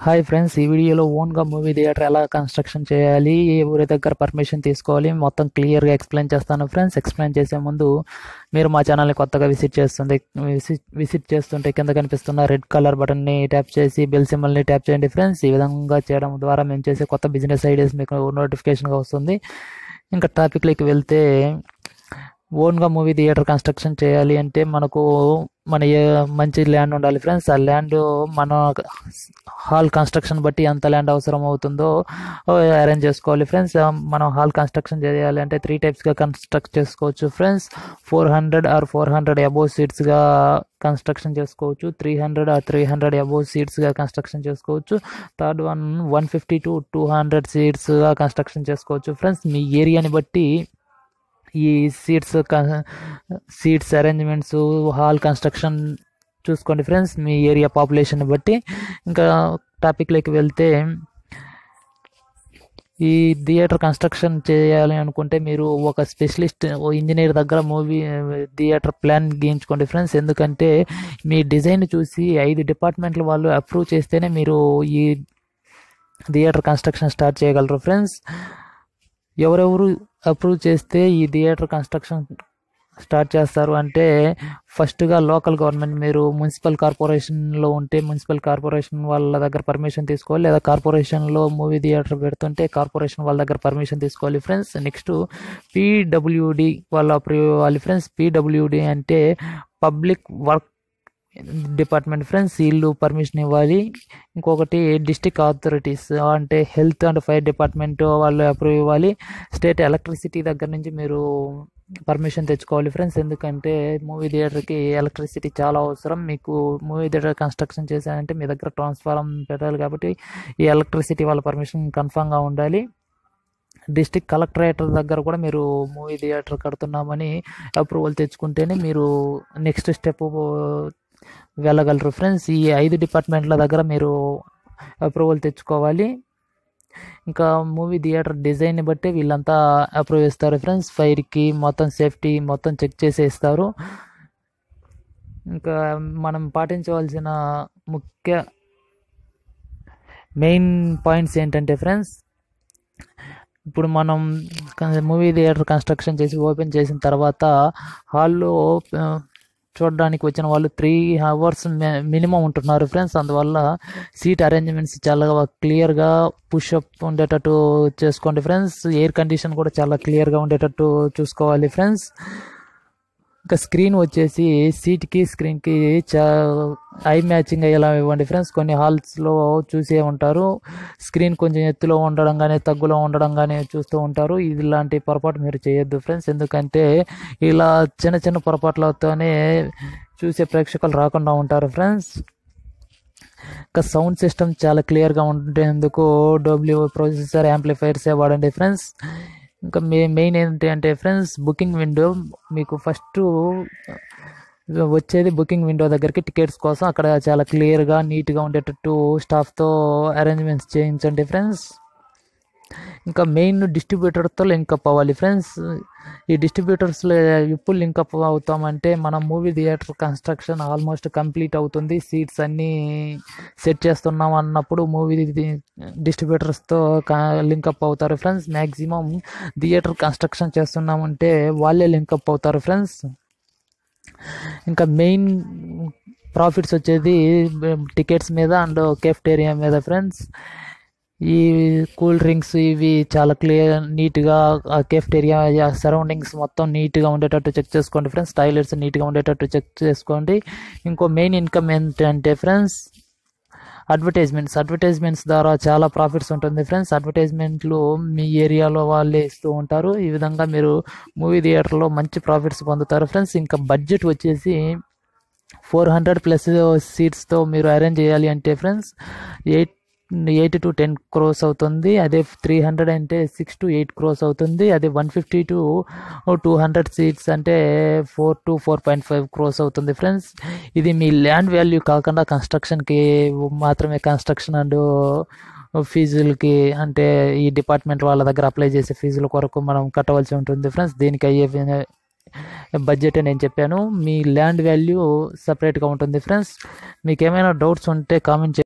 hi friends ఈ వీడియోలో ఓన్గా మూవీ థియేటర్ ఎలా కన్స్ట్రక్షన్ చేయాలి ఎవరి దగ్గర పర్మిషన్ తీసుకోవాలి మొత్తం క్లియర్గా ఎక్స్ప్లెయిన్ చేస్తాను ఫ్రెండ్స్ ఎక్స్ప్లెయిన్ చేసే ముందు మీరు మా ఛానల్ని కొత్తగా విజిట్ చేస్తుంది విజిట్ విజిట్ చేస్తుంటే కింద కనిపిస్తున్న రెడ్ కలర్ బటన్ని ట్యాప్ చేసి బెల్ సింబల్ని ట్యాప్ చేయండి ఫ్రెండ్స్ ఈ విధంగా చేయడం ద్వారా మేము చేసే కొత్త బిజినెస్ ఐడియాస్ మీకు నోటిఫికేషన్గా వస్తుంది ఇంకా టాపిక్లోకి వెళ్తే ఓన్గా మూవీ థియేటర్ కన్స్ట్రక్షన్ చేయాలి అంటే మనకు మన ఏ- మంచి ల్యాండ్ ఉండాలి ఫ్రెండ్స్ ఆ ల్యాండ్ మన హాల్ కన్స్ట్రక్షన్ బట్టి ఎంత ల్యాండ్ అవసరం అవుతుందో అరేంజ్ చేసుకోవాలి ఫ్రెండ్స్ మనం హాల్ కన్స్ట్రక్షన్ చేయాలి అంటే త్రీ టైప్స్గా కన్స్ట్రక్ట్ చేసుకోవచ్చు friends four hundred or four hundred above సీట్స్గా కన్స్ట్రక్షన్ చేసుకోవచ్చు three hundred or three hundred above సీట్స్గా కన్స్ట్రక్షన్ చేసుకోవచ్చు third one one fifty to two hundred సీట్స్గా కన్స్ట్రక్షన్ చేసుకోవచ్చు ఫ్రెండ్స్ మీ ఏరియాని బట్టి ఈ seats seats arrangements hall construction చూసుకోండి ఫ్రెండ్స్ మీ ఏరియా పాపులేషన్ బట్టి ఇంకా టాపిక్లోకి వెళ్తే ఈ థియేటర్ కన్స్ట్రక్షన్ చేయాలి అనుకుంటే మీరు ఒక స్పెషలిస్ట్ ఇంజనీర్ దగ్గర మూవీ థియేటర్ ప్లాన్ గీయించుకోండి ఫ్రెండ్స్ ఎందుకంటే మీ డిజైన్ చూసి ఐదు డిపార్ట్మెంట్ల వాళ్ళు అప్రూవ్ చేస్తేనే మీరు ఈ థియేటర్ కన్స్ట్రక్షన్ స్టార్ట్ చేయగలరు ఫ్రెండ్స్ ఎవరెవరు అప్రూవ్ చేస్తే ఈ థియేటర్ కన్స్ట్రక్షన్ స్టార్ట్ చేస్తారు అంటే ఫస్ట్గా లోకల్ గవర్నమెంట్ మీరు మున్సిపల్ కార్పొరేషన్లో ఉంటే మున్సిపల్ కార్పొరేషన్ వాళ్ళ దగ్గర పర్మిషన్ తీసుకోవాలి లేదా కార్పొరేషన్లో మూవీ థియేటర్ పెడుతుంటే కార్పొరేషన్ వాళ్ళ దగ్గర పర్మిషన్ తీసుకోవాలి ఫ్రెండ్స్ నెక్స్ట్ పీడబ్ల్యూడి వాళ్ళ అప్రూవ్ ఇవ్వాలి ఫ్రెండ్స్ పీడబ్ల్యూడి అంటే పబ్లిక్ వర్క్ డిపార్ట్మెంట్ ఫ్రెండ్స్ వీళ్ళు పర్మిషన్ ఇవ్వాలి ఇంకొకటి డిస్టిక్ అథారిటీస్ అంటే హెల్త్ అండ్ ఫైర్ డిపార్ట్మెంట్ వాళ్ళు అప్రూవ్ ఇవ్వాలి స్టేట్ ఎలక్ట్రిసిటీ దగ్గర నుంచి మీరు పర్మిషన్ తెచ్చుకోవాలి ఫ్రెండ్స్ ఎందుకంటే మూవీ థియేటర్కి ఎలక్ట్రిసిటీ చాలా అవసరం మీకు మూవీ థియేటర్ కన్స్ట్రక్షన్ చేశారంటే మీ దగ్గర ట్రాన్స్ఫారం పెట్టాలి కాబట్టి ఈ ఎలక్ట్రిసిటీ వాళ్ళ పర్మిషన్ కన్ఫామ్గా ఉండాలి డిస్టిక్ కలెక్టరేట్ దగ్గర కూడా మీరు మూవీ థియేటర్ కడుతున్నామని అప్రూవల్ తెచ్చుకుంటేనే మీరు నెక్స్ట్ స్టెప్ వెళ్ళగలరు ఫ్రెండ్స్ ఈ ఐదు డిపార్ట్మెంట్ల దగ్గర మీరు అప్రూవల్ తెచ్చుకోవాలి ఇంకా మూవీ థియేటర్ డిజైన్ని బట్టి వీళ్ళంతా అప్రూవ్ చేస్తారు ఫ్రెండ్స్ ఫైర్కి మొత్తం సేఫ్టీ మొత్తం చెక్ చేసి ఇస్తారు ఇంకా మనం పాటించవలసిన ముఖ్య మెయిన్ పాయింట్స్ ఏంటంటే ఫ్రెండ్స్ ఇప్పుడు మనం మూవీ థియేటర్ కన్స్ట్రక్షన్ చేసి ఓపెన్ చేసిన తర్వాత హాల్లో చూడడానికి వచ్చిన వాళ్ళు త్రీ అవర్స్ మినిమం ఉంటున్నారు ఫ్రెండ్స్ అందువల్ల సీట్ అరేంజ్మెంట్స్ చాలా క్లియర్గా పుషప్ ఉండేటట్టు చేసుకోండి ఫ్రెండ్స్ ఎయిర్ కండిషన్ కూడా చాలా క్లియర్గా ఉండేటట్టు చూసుకోవాలి ఫ్రెండ్స్ ఇంకా స్క్రీన్ వచ్చేసి సీట్కి స్క్రీన్కి చా ఐ మ్యాచింగ్ అయ్యేలా ఇవ్వండి ఫ్రెండ్స్ కొన్ని హాల్స్లో చూసే ఉంటారు స్క్రీన్ కొంచెం ఎత్తులో ఉండడం కానీ తగ్గులో ఉండడం కానీ చూస్తూ ఉంటారు ఇలాంటి పొరపాటు మీరు చేయొద్దు ఫ్రెండ్స్ ఎందుకంటే ఇలా చిన్న చిన్న పొరపాట్లతోనే చూసే ప్రేక్షకులు రాకుండా ఉంటారు ఫ్రెండ్స్ ఇంకా సౌండ్ సిస్టమ్ చాలా క్లియర్గా ఉండేందుకు డబ్ల్యూ ప్రొసెసర్ యాంప్లిఫైర్సే వాడండి ఫ్రెండ్స్ ఇంకా మే మెయిన్ ఏంటి అంటే ఫ్రెండ్స్ బుకింగ్ విండో మీకు ఫస్ట్ వచ్చేది బుకింగ్ విండో దగ్గరికి టికెట్స్ కోసం అక్కడ చాలా క్లియర్గా నీట్గా ఉండేటట్టు స్టాఫ్తో అరేంజ్మెంట్స్ చేయించండి ఫ్రెండ్స్ ఇంకా మెయిన్ డిస్ట్రిబ్యూటర్తో లింకప్ అవ్వాలి ఫ్రెండ్స్ ఈ డిస్ట్రిబ్యూటర్స్లో ఎప్పుడు లింకప్ అవుతామంటే మన movie theatre construction almost complete అవుతుంది సీట్స్ అన్నీ సెట్ చేస్తున్నాం అన్నప్పుడు మూవీ డిస్ట్రిబ్యూటర్స్తో లింకప్ అవుతారు ఫ్రెండ్స్ మ్యాక్సిమం థియేటర్ కన్స్ట్రక్షన్ చేస్తున్నామంటే వాళ్ళే లింకప్ అవుతారు ఫ్రెండ్స్ ఇంకా మెయిన్ ప్రాఫిట్స్ వచ్చేది టికెట్స్ మీద అండ్ కెఫ్టేరియా మీద ఫ్రెండ్స్ ఈ కూల్ డ్రింక్స్ ఇవి చాలా క్లియర్ నీట్గా కెఫ్టేరియా సరౌండింగ్స్ మొత్తం నీట్గా ఉండేటట్టు చెక్ చేసుకోండి ఫ్రెండ్స్ టాయిలెట్స్ నీట్గా ఉండేటట్టు చెక్ చేసుకోండి ఇంకో మెయిన్ ఇన్కమ్ ఏంటంటే ఫ్రెండ్స్ అడ్వర్టైజ్మెంట్స్ అడ్వర్టైజ్మెంట్స్ ద్వారా చాలా ప్రాఫిట్స్ ఉంటుంది ఫ్రెండ్స్ అడ్వర్టైజ్మెంట్లు మీ ఏరియాలో వాళ్ళే ఇస్తూ ఉంటారు ఈ విధంగా మీరు మూవీ థియేటర్లో మంచి ప్రాఫిట్స్ పొందుతారు ఫ్రెండ్స్ ఇంకా బడ్జెట్ వచ్చేసి ఫోర్ హండ్రెడ్ ప్లస్ సీట్స్తో మీరు అరేంజ్ చేయాలి అంటే friends eight eight to ten crores అవుతుంది అదే త్రీ హండ్రెడ్ అంటే సిక్స్ టు ఎయిట్ క్రోస్ అవుతుంది అదే one fifty to two hundred seats అంటే four to four point five crores అవుతుంది ఫ్రెండ్స్ ఇది మీ ల్యాండ్ వాల్యూ కాకుండా కన్స్ట్రక్షన్కి మాత్రమే కన్స్ట్రక్షన్ అండ్ ఫీజులకి అంటే ఈ డిపార్ట్మెంట్ వాళ్ళ దగ్గర అప్లై చేసే ఫీజుల కొరకు మనం కట్టవలసి ఉంటుంది ఫ్రెండ్స్ దీనికి అయ్యే బడ్జెట్ నేను చెప్పాను మీ ల్యాండ్ వాల్యూ సపరేట్గా ఉంటుంది ఫ్రెండ్స్ మీకు ఏమైనా డౌట్స్ ఉంటే కామెంట్